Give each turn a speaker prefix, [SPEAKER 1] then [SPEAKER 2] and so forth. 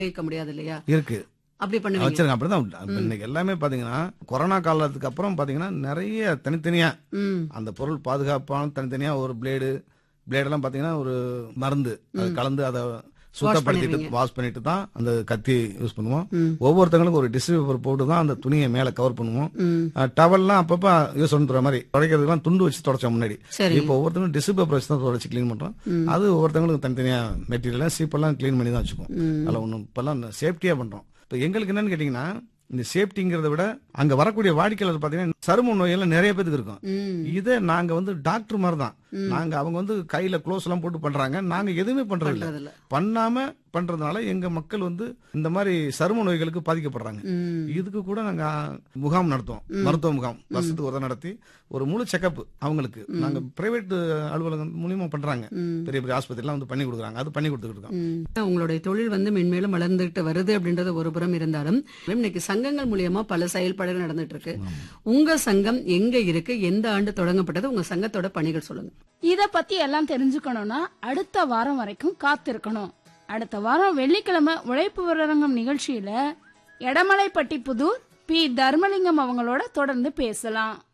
[SPEAKER 1] வைக்க முடியாது இல்லையா
[SPEAKER 2] இருக்கு
[SPEAKER 1] அப்படி பண்ணுவீங்க
[SPEAKER 2] வச்சிருக்கேன் அப்படிதான் உண்டு. இப்ப இன்னைக்கு எல்லாமே பாத்தீங்கன்னா கொரோனா காலத்துக்கு அப்புறம் பாத்தீங்கன்னா நிறைய தனித்தனியா
[SPEAKER 1] ம்
[SPEAKER 2] அந்த பொருள் பாதுகாப்பான தனித்தனியா ஒரு பிளேடு பிளேடெல்லாம் பாத்தீங்கன்னா ஒரு மருந்து அது கலந்து அதை சுத்தப்படுத்திட்டு
[SPEAKER 1] பண்ணிடுவீங்க.
[SPEAKER 2] வாஷ் பண்ணிட்டு தான் அந்த கத்தி யூஸ் பண்ணுவோம்
[SPEAKER 1] ம்.
[SPEAKER 2] ஒவ்வொருத்தங்களுக்கும் ஒரு டிஷ்யூ பேப்பர் போட்டு தான் அந்த துணியை மேல கவர் பண்ணுவோம்
[SPEAKER 1] ம்
[SPEAKER 2] டவல்லாம் அப்பப்ப யூஸ் பண்ணுற மாதிரி துடைக்கிறதுக்குலாம் துண்டு வச்சு தொடச்சோம் முன்னாடி
[SPEAKER 1] சரி
[SPEAKER 2] இப்போ ஒவ்வொருத்தங்களும் டிஷ்யூ பேப்பர் வச்சு தான் தொடச்சி க்ளீன் பண்றோம் அது ஒவ்வொருத்தங்களுக்கும் தனித்தனியா மெட்டீரியல் சீப்பெல்லாம் க்ளீன் பண்ணி தான் வச்சுப்போம்
[SPEAKER 1] ம்
[SPEAKER 2] அதில் ஒன்றும் இப்பெல்லாம் சேஃப்டியா பண்றோம் இப்போ எங்களுக்கு என்னன்னு கேட்டிங்கன்னா இந்த சேஃப்டிங்கிறத விட அங்க வரக்கூடிய வாடிக்கையாளர் பாத்தீங்கன்னா சரும நோயெல்லாம் நிறைய பேத்துக்கு இருக்கும்
[SPEAKER 1] ம்
[SPEAKER 2] இதை நாங்க வந்து டாக்டர் மாதிரி தான் நாங்க அவங்க வந்து கையில க்ளோஸ் எல்லாம் போட்டு பண்றாங்க நாங்க எதுவுமே பண்றது இல்ல
[SPEAKER 1] பண்றதில்ல
[SPEAKER 2] பண்ணாம பண்றதுனால எங்க மக்கள் வந்து இந்த மாதிரி சரும நோய்களுக்கு பாதிக்கப்படுறாங்க
[SPEAKER 1] ம்
[SPEAKER 2] இதுக்கு கூட நாங்க முகாம் நடத்துவோம் மருத்துவ முகாம் வருஷத்துக்கு ஒரு தடவை நடத்தி ஒரு முழு செக்கப் அவங்களுக்கு நாங்க பிரைவேட் அலுவலகம் மூலியமா பண்றாங்க
[SPEAKER 1] ம்
[SPEAKER 2] பெரிய பெரிய ஆஸ்பத்திரிலாம் வந்து பண்ணி கொடுக்குறாங்க அது பண்ணி கொடுத்துட்டு இருக்கோம்
[SPEAKER 1] ம். உங்களுடைய தொழில் வந்து மென்மேலும் வளர்ந்துட்டு வருது அப்படின்றது ஒரு புறம் இருந்தாலும் இன்னைக்கு சங்கங்கள் மூலியமா பல செயல்பாடுகள் நடந்துட்டு இருக்கு உங்க சங்கம் எங்க இருக்கு எந்த ஆண்டு தொடங்கப்பட்டது உங்க சங்கத்தோட பணிகள் சொல்லுங்க
[SPEAKER 3] இத பத்தி எல்லாம் தெரிஞ்சுக்கணும்னா அடுத்த வாரம் வரைக்கும் காத்திருக்கணும் அடுத்த வாரம் வெள்ளிக்கிழமை உழைப்பு விவரங்கம் நிகழ்ச்சியில எடமலைப்பட்டி புதூர் பி தர்மலிங்கம் அவங்களோட தொடர்ந்து பேசலாம்